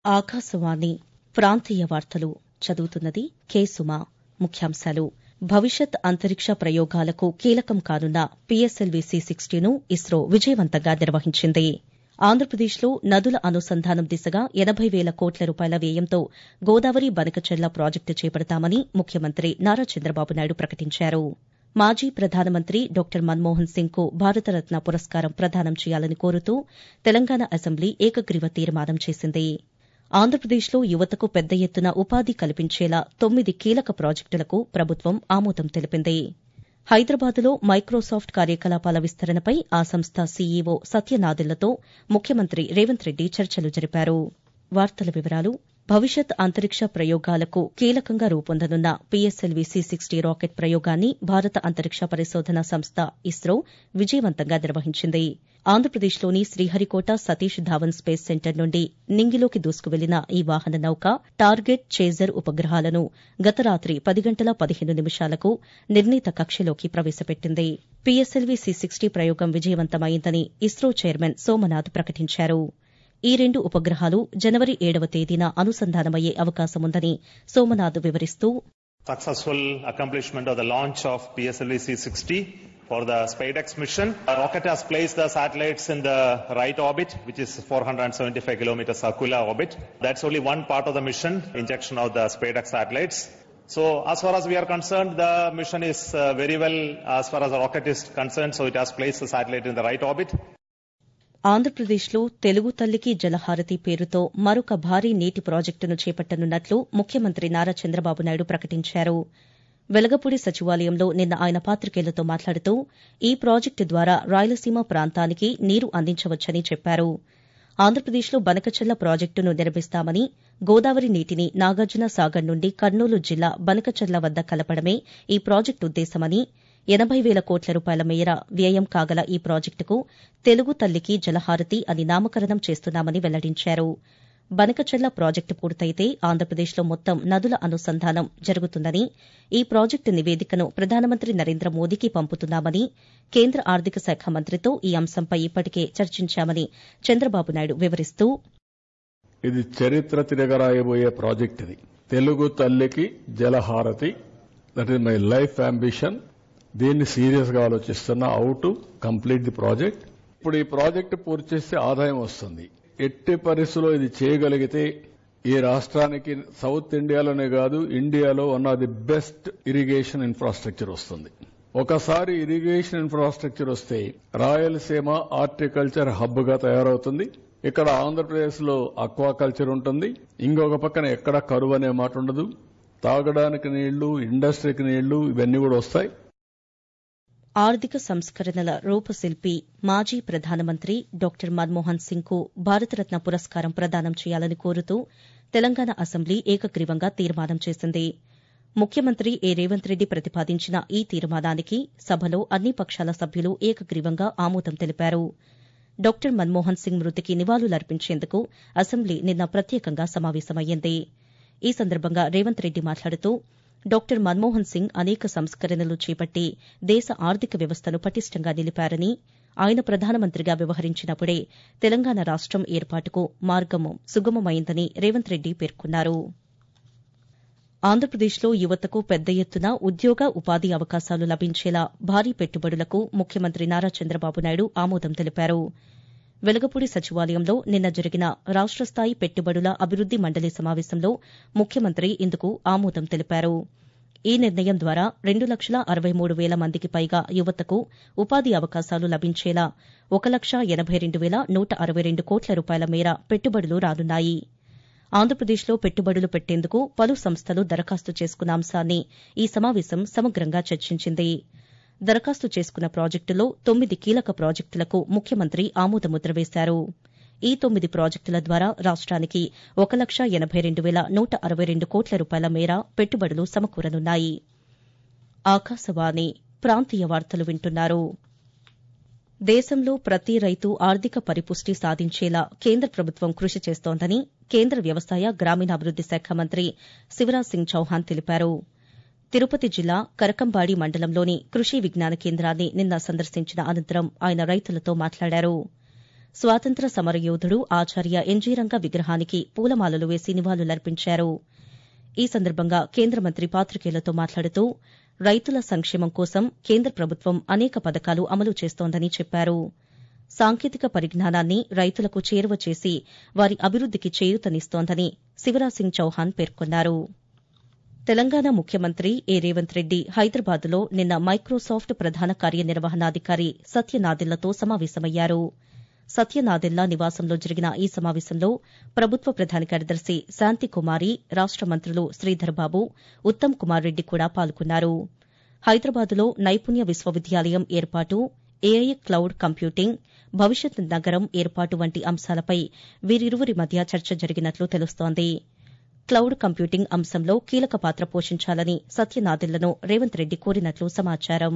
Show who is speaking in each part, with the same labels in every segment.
Speaker 1: ఆకాశవాణి ప్రాంతీయ వార్తలు చదువుతున్నది కె సుమ ముఖ్యాంశాలు భవిష్యత్ అంతరిక్ష ప్రయోగాలకు కీలకం కానున్న పీఎస్ఎల్వీ సి సిక్స్టీను ఇస్రో విజయవంతంగా నిర్వహించింది ఆంధ్రప్రదేశ్లో నదుల అనుసంధానం దిశగా ఎనబై వేల కోట్ల రూపాయల వ్యయంతో గోదావరి బనకచెర్ల ప్రాజెక్టు చేపడతామని ముఖ్యమంత్రి నారా చంద్రబాబు నాయుడు ప్రకటించారు మాజీ ప్రధానమంత్రి డాక్టర్ మన్మోహన్ సింగ్ కు భారతరత్న పురస్కారం ప్రదానం చేయాలని కోరుతూ తెలంగాణ అసెంబ్లీ ఏకగ్రీవ తీర్మానం చేసింది ఆంధ్రప్రదేశ్లో యువతకు పెద్ద ఎత్తున ఉపాధి కల్పించేలా తొమ్మిది కీలక ప్రాజెక్టులకు ప్రభుత్వం ఆమోదం తెలిపింది హైదరాబాద్లో మైక్రోసాఫ్ట్ కార్యకలాపాల విస్తరణపై ఆ సంస్థ సీఈఓ సత్యనాదెళ్లతో ముఖ్యమంత్రి రేవంత్ రెడ్డి చర్చలు జరిపారు వార్తల వివరాలు భవిష్యత్ అంతరిక్ష ప్రయోగాలకు కీలకంగా రూపొందనున్న పీఎస్ఎల్వీ సి సిక్స్టీ రాకెట్ ప్రయోగాన్ని భారత అంతరిక్ష పరిశోధన సంస్థ ఇస్రో విజయవంతంగా నిర్వహించింది ఆంధ్రప్రదేశ్లోని శ్రీహరికోట సతీష్ ధావన్ స్పేస్ సెంటర్ నుండి నింగిలోకి దూసుకువెళ్లిన ఈ వాహన నౌక టార్గెట్ చేజర్ ఉపగ్రహాలను గత రాత్రి పది గంటల పదిహేను నిమిషాలకు నిర్ణీత కక్షలోకి ప్రవేశపెట్టింది పీఎస్ఎల్వీ సి సిక్స్టీ ప్రయోగం విజయవంతమైందని ఇస్రో చైర్మన్ సోమనాథ్ ప్రకటించారు ఈ రెండు ఉపగ్రహాలు జనవరి ఏడవ తేదీన అనుసంధానమయ్యే అవకాశముందని సోమనాథ్ వివరిస్తూ
Speaker 2: Successful accomplishment of the launch of PSLV C-60 for the SpaceX mission. The rocket has placed the satellites in the right orbit, which is 475 kilometer circular orbit. That's only one part of the mission, injection of the SpaceX satellites. So as far as we are concerned, the mission is uh, very well as far as the rocket is concerned. So it has placed the satellite in the right orbit.
Speaker 1: ఆంధ్రప్రదేశ్లో తెలుగు తల్లికి జలహారతి పేరుతో మరొక భారీ నీటి ప్రాజెక్టును చేపట్టనున్నట్లు ముఖ్యమంత్రి నారా చంద్రబాబు నాయుడు ప్రకటించారు వెలగపూడి సచివాలయంలో నిన్న ఆయన పాతికేయులతో మాట్లాడుతూ ఈ ప్రాజెక్టు ద్వారా రాయలసీమ ప్రాంతానికి నీరు అందించవచ్చని చెప్పారు ఆంధ్రప్రదేశ్లో బనకచెర్ల ప్రాజెక్టును నిర్మిస్తామని గోదావరి నీటిని నాగార్జున సాగర్ నుండి కర్నూలు జిల్లా బనకచెర్ల వద్ద కలపడమే ఈ ప్రాజెక్టు ఉద్దేశమని ఎనబై వేల కోట్ల రూపాయల మేర వ్యయం కాగల ఈ ప్రాజెక్టుకు తెలుగు తల్లికి జలహారతి అని నామకరణం చేస్తున్నామని వెల్లడించారు బనకచెర్ల ప్రాజెక్టు పూర్తయితే ఆంధ్రప్రదేశ్లో మొత్తం నదుల అనుసంధానం జరుగుతుందని ఈ ప్రాజెక్టు నివేదికను ప్రధానమంత్రి నరేంద్ర మోదీకి పంపుతున్నామని కేంద్ర ఆర్థిక శాఖ మంత్రితో ఈ అంశంపై ఇప్పటికే చర్చించామని చంద్రబాబు నాయుడు వివరిస్తూ
Speaker 3: ఇది చరిత్ర తిరగరాయబోయే ప్రాజెక్ట్ ఇది తెలుగు తల్లికి Jalaharathi that is my life ambition దీన్ని సీరియస్ గా ఆలోచిస్తున్నా how to complete the project ఇప్పుడు ఈ ప్రాజెక్ట్ పూర్తి చేస్తే ఆదాయం వస్తుంది ఎట్టి పరిస్థితుల్లో ఇది చేయగలిగితే ఈ రాష్ట్రానికి సౌత్ ఇండియాలోనే కాదు ఇండియాలో one of the best irrigation infrastructure వస్తుంది ఒకసారి ఇరిగేషన్ ఇన్ఫ్రాస్ట్రక్చర్ వస్తే రాయలసీమ హార్టికల్చర్ హబ్ గా తయారవుతుంది ఇక్కడ ఆంధ్రప్రదేశ్ లో అక్వాకల్చర్ ఉంటుంది ఇంకొక పక్కన ఎక్కడ కరువు అనే మాట ఉండదు తాగడానికి నీళ్లు ఇండస్ట్రీకి నీళ్లు ఇవన్నీ కూడా వస్తాయి
Speaker 1: ఆర్థిక సంస్కరణల రూపశిల్పి మాజీ ప్రధానమంత్రి డాక్టర్ మన్మోహన్ సింగ్ కు భారతరత్న పురస్కారం ప్రదానం చేయాలని కోరుతూ తెలంగాణ అసెంబ్లీ ఏకగ్రీవంగా తీర్మానం చేసింది ముఖ్యమంత్రి ఏ రేవంత్ రెడ్డి ప్రతిపాదించిన ఈ తీర్మానానికి సభలో అన్ని పక్షాల సభ్యులు ఏకగ్రీవంగా ఆమోదం తెలిపారు డాక్టర్ మన్మోహన్ సింగ్ మృతికి నివాళులర్పించేందుకు అసెంబ్లీ నిన్న ప్రత్యేకంగా సమావేశమయ్యింది ఈ సందర్భంగా రేవంత్ రెడ్డి మాట్లాడుతూ డాక్టర్ మన్మోహన్ సింగ్ అనేక సంస్కరణలు చేపట్టి దేశ ఆర్థిక వ్యవస్థను పటిష్టంగా నిలిపారని ఆయన ప్రధానమంత్రిగా వ్యవహరించినప్పుడే తెలంగాణ రాష్టం ఏర్పాటుకు మార్గం సుగమమైందని రేవంత్ రెడ్డి పేర్కొన్నారు ఆంధ్రప్రదేశ్లో యువతకు పెద్ద ఎత్తున ఉద్యోగ ఉపాధి అవకాశాలు లభించేలా భారీ పెట్టుబడులకు ముఖ్యమంత్రి నారా చంద్రబాబు నాయుడు ఆమోదం తెలిపారు వెలగపూడి సచివాలయంలో నిన్న జరిగిన రాష్ట స్థాయి పెట్టుబడుల అభివృద్ది మండలి సమావేశంలో ముఖ్యమంత్రి ఇందుకు ఆమోదం తెలిపారు ఈ నిర్ణయం ద్వారా రెండు లక్షల అరవై మూడు వేల మందికి పైగా యువతకు ఉపాధి అవకాశాలు లభించేలా ఒక లక్ష ఎనబై రెండు వేల నూట అరవై రెండు కోట్ల రూపాయల మేర పెట్టుబడులు రానున్నాయి ఆంధ్రప్రదేశ్లో పెట్టుబడులు పెట్టేందుకు పలు సంస్థలు దరఖాస్తు చేసుకున్న అంశాన్ని ఈ సమావేశం సమగ్రంగా చర్చించింది దరఖాస్తు చేసుకున్న ప్రాజెక్టులో తొమ్మిది కీలక ప్రాజెక్టులకు ముఖ్యమంత్రి ఆమోదముద్ర వేశారు ఈ తొమ్మిది ప్రాజెక్టుల ద్వారా రాష్ట్రానికి ఒక లక్ష ఎనబై రెండు వేల నూట అరవై రెండు కోట్ల రూపాయల మేర పెట్టుబడులు సమకూరనున్నాయి ఆకాశవాణి ప్రాంతీయ వార్తలు వింటున్నారు దేశంలో ప్రతి రైతు ఆర్థిక పరిపుష్టి సాధించేలా కేంద్ర ప్రభుత్వం కృషి చేస్తోందని కేంద్ర వ్యవసాయ గ్రామీణాభివృద్ది శాఖ మంత్రి శివరాజ్ సింగ్ చౌహాన్ తెలిపారు తిరుపతి జిల్లా కరకంబాడి మండలంలోని కృషి విజ్ఞాన కేంద్రాన్ని నిన్న సందర్శించిన అనంతరం ఆయన రైతులతో మాట్లాడారు స్వాతంత్ర సమరయోధుడు ఆచార్య ఎన్జీరంగ విగ్రహానికి పూలమాలలు వేసి నివాళులర్పించారు ఈ సందర్భంగా కేంద్ర మంత్రి పాతికేయులతో మాట్లాడుతూ రైతుల సంక్షేమం కోసం కేంద్ర ప్రభుత్వం అనేక పథకాలు అమలు చేస్తోందని చెప్పారు సాంకేతిక పరిజ్ఞానాన్ని రైతులకు చేరువ చేసి వారి అభివృద్దికి చేయూతనిస్తోందని శివరాజ్ సింగ్ చౌహాన్ పేర్కొన్నారు తెలంగాణ ముఖ్యమంత్రి ఏ రేవంత్ రెడ్డి హైదరాబాద్లో నిన్న మైక్రోసాఫ్ట్ ప్రధాన కార్యనిర్వహణాధికారి సత్యనాదెళ్లతో సమావేశమయ్యారు సత్యనాదెల్లా నివాసంలో జరిగిన ఈ సమావేశంలో ప్రభుత్వ ప్రధాన కార్యదర్శి శాంతికుమారి రాష్ట మంత్రులు శ్రీధర్బాబు ఉత్తమ్ కుమార్ రెడ్డి కూడా పాల్గొన్నారు హైదరాబాద్లో నైపుణ్య విశ్వవిద్యాలయం ఏర్పాటు ఏఐ క్లౌడ్ కంప్యూటింగ్ భవిష్యత్ నగరం ఏర్పాటు వంటి అంశాలపై వీరిరువురి మధ్య చర్చ జరిగినట్లు తెలుస్తోంది క్లౌడ్ కంప్యూటింగ్ అంశంలో కీలక పాత్ర పోషించాలని సత్యనాదెళ్లను రేవంత్ రెడ్డి కోరినట్లు సమాచారం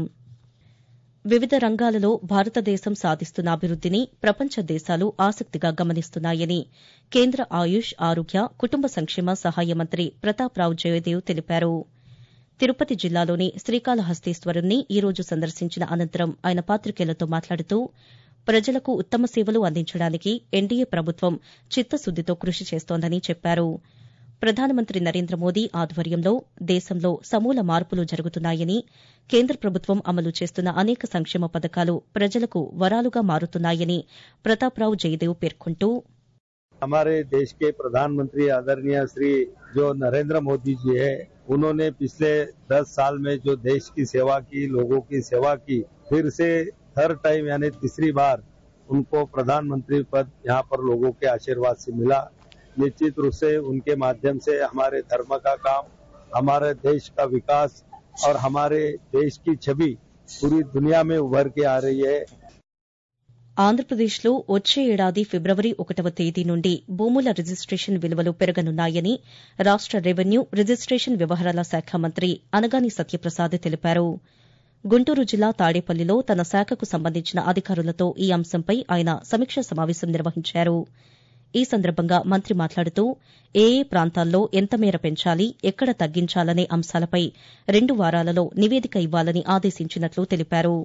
Speaker 1: వివిధ రంగాలలో భారతదేశం సాధిస్తున్న అభివృద్దిని ప్రపంచ దేశాలు ఆసక్తిగా గమనిస్తున్నాయని కేంద్ర ఆయుష్ ఆరోగ్య కుటుంబ సంక్షేమ సహాయ మంత్రి ప్రతాప్రావు జయదేవ్ తెలిపారు తిరుపతి జిల్లాలోని శ్రీకాళహస్తీశ్వరుణ్ణి ఈ రోజు సందర్శించిన అనంతరం ఆయన పాతికేయులతో మాట్లాడుతూ ప్రజలకు ఉత్తమ సేవలు అందించడానికి ఎన్డీఏ ప్రభుత్వం చిత్తశుద్దితో కృషి చేస్తోందని చెప్పారు ప్రధానమంత్రి నరేంద్ర మోదీ ఆధ్వర్యంలో దేశంలో సమూల మార్పులు జరుగుతున్నాయని కేంద్ర ప్రభుత్వం అమలు చేస్తున్న అనేక సంక్షేమ పథకాలు ప్రజలకు వరాలుగా మారుతున్నాయని ప్రతాప్రావు జయదేవ్ పేర్కొంటూ
Speaker 4: हमारे देश के प्रधानमंत्री आदरणीय श्री जो नरेंद्र मोदी जी है उन्होंने पिछले दस साल में जो देश की सेवा की लोगों की सेवा की फिर से थर्ड टाइम यानी तीसरी बार उनको प्रधानमंत्री पद यहाँ पर लोगों के आशीर्वाद से मिला निश्चित रूप से उनके माध्यम से हमारे धर्म का काम हमारे देश का विकास और हमारे देश की छवि पूरी दुनिया में उभर के आ रही है
Speaker 1: ఆంధ్రప్రదేశ్లో వచ్చే ఏడాది ఫిబ్రవరి ఒకటవ తేదీ నుండి భూముల రిజిస్టేషన్ విలువలు పెరగనున్నాయని రాష్ట రెవెన్యూ రిజిస్టేషన్ వ్యవహారాల శాఖ మంత్రి అనగాని సత్యప్రసాద్ తెలిపారు గుంటూరు జిల్లా తాడేపల్లిలో తన శాఖకు సంబంధించిన అధికారులతో ఈ అంశంపై ఆయన సమీక్షా సమావేశం నిర్వహించారు ఈ సందర్భంగా మంత్రి మాట్లాడుతూ ఏ ఏ ప్రాంతాల్లో ఎంత మేర పెంచాలి ఎక్కడ తగ్గించాలనే అంశాలపై రెండు వారాలలో నివేదిక ఇవ్వాలని ఆదేశించినట్లు తెలిపారు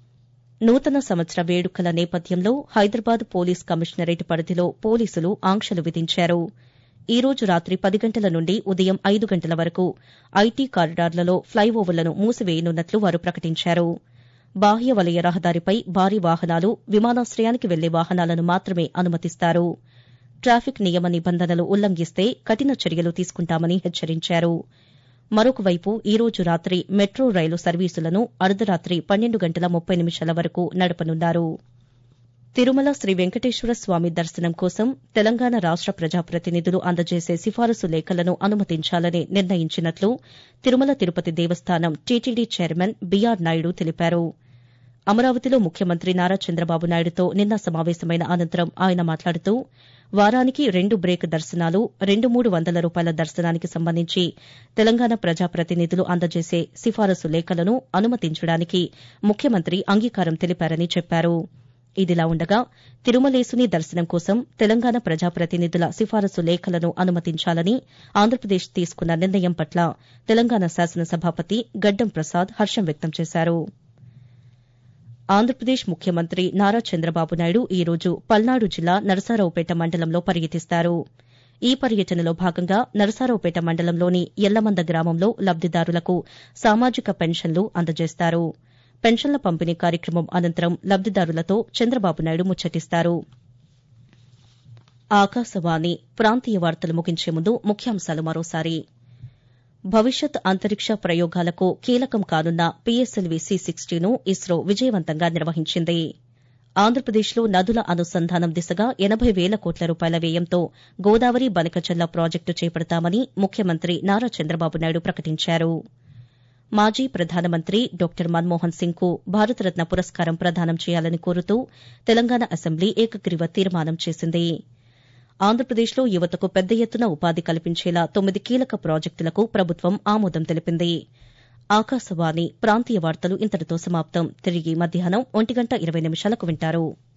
Speaker 1: నూతన సంవత్సర వేడుకల నేపథ్యంలో హైదరాబాద్ పోలీస్ కమిషనరేట్ పరిధిలో పోలీసులు ఆంక్షలు విధించారు ఈ రోజు రాత్రి పది గంటల నుండి ఉదయం ఐదు గంటల వరకు ఐటీ కారిడార్లలో ఫ్లైఓవర్లను మూసివేయనున్నట్లు వారు ప్రకటించారు బాహ్య వలయ రహదారిపై భారీ వాహనాలు విమానాశ్రయానికి వెళ్లే వాహనాలను మాత్రమే అనుమతిస్తారు ట్రాఫిక్ నియమ నిబంధనలు ఉల్లంఘిస్తే కఠిన చర్యలు తీసుకుంటామని హెచ్చరించారు మరొకవైపు ఈ రోజు రాత్రి మెట్రో రైలు సర్వీసులను అర్ధరాత్రి పన్నెండు గంటల ముప్పై నిమిషాల వరకు నడపనున్నారు తిరుమల శ్రీ వెంకటేశ్వర స్వామి దర్శనం కోసం తెలంగాణ రాష్ట ప్రజాప్రతినిధులు అందజేసే సిఫారసు లేఖలను అనుమతించాలని నిర్ణయించినట్లు తిరుమల తిరుపతి దేవస్థానం టీటీడీ చైర్మన్ బీఆర్ నాయుడు తెలిపారు అమరావతిలో ముఖ్యమంత్రి నారా చంద్రబాబు నాయుడుతో నిన్న సమావేశమైన అనంతరం ఆయన మాట్లాడుతూ వారానికి రెండు బ్రేక్ దర్శనాలు రెండు మూడు వందల రూపాయల దర్శనానికి సంబంధించి తెలంగాణ ప్రజాప్రతినిధులు అందజేసే సిఫారసు లేఖలను అనుమతించడానికి ముఖ్యమంత్రి అంగీకారం తెలిపారని చెప్పారు ఇదిలా ఉండగా తిరుమలేసుని దర్శనం కోసం తెలంగాణ ప్రజాప్రతినిధుల సిఫారసు లేఖలను అనుమతించాలని ఆంధ్రప్రదేశ్ తీసుకున్న నిర్ణయం పట్ల తెలంగాణ శాసనసభాపతి గడ్డం ప్రసాద్ హర్షం వ్యక్తం చేశారు ఆంధ్రప్రదేశ్ ముఖ్యమంత్రి నారా చంద్రబాబు నాయుడు ఈ రోజు పల్నాడు జిల్లా నరసారావుపేట మండలంలో పర్యటిస్తారు ఈ పర్యటనలో భాగంగా నరసారావుపేట మండలంలోని ఎల్లమంద గ్రామంలో లబ్దిదారులకు సామాజిక పెన్షన్లు అందజేస్తారు పెన్షన్ల పంపిణీ కార్యక్రమం అనంతరం లబ్దిదారులతో చంద్రబాబు నాయుడు ముచ్చటిస్తారు ఆకాశవాణి ప్రాంతీయ వార్తలు ముగించే ముందు ముఖ్యాంశాలు మరోసారి భవిష్యత్ అంతరిక్ష ప్రయోగాలకు కీలకం కానున్న పీఎస్ఎల్వీ సి సిక్స్టీను ఇస్రో విజయవంతంగా నిర్వహించింది ఆంధ్రప్రదేశ్లో నదుల అనుసంధానం దిశగా ఎనబై వేల కోట్ల రూపాయల వ్యయంతో గోదావరి బనకచల్ల ప్రాజెక్టు చేపడతామని ముఖ్యమంత్రి నారా చంద్రబాబు నాయుడు ప్రకటించారు మాజీ ప్రధానమంత్రి డాక్టర్ మన్మోహన్ సింగ్ కు భారతరత్న పురస్కారం ప్రదానం చేయాలని కోరుతూ తెలంగాణ అసెంబ్లీ ఏకగ్రీవ తీర్మానం చేసింది ఆంధ్రప్రదేశ్లో యువతకు పెద్ద ఎత్తున ఉపాధి కల్పించేలా తొమ్మిది కీలక ప్రాజెక్టులకు ప్రభుత్వం ఆమోదం తెలిపింది ఆకాశవాణి ప్రాంతీయ వార్తలు ఇంతటితో సమాప్తం తిరిగి మధ్యాహ్నం ఒంటి గంట ఇరవై నిమిషాలకు వింటారు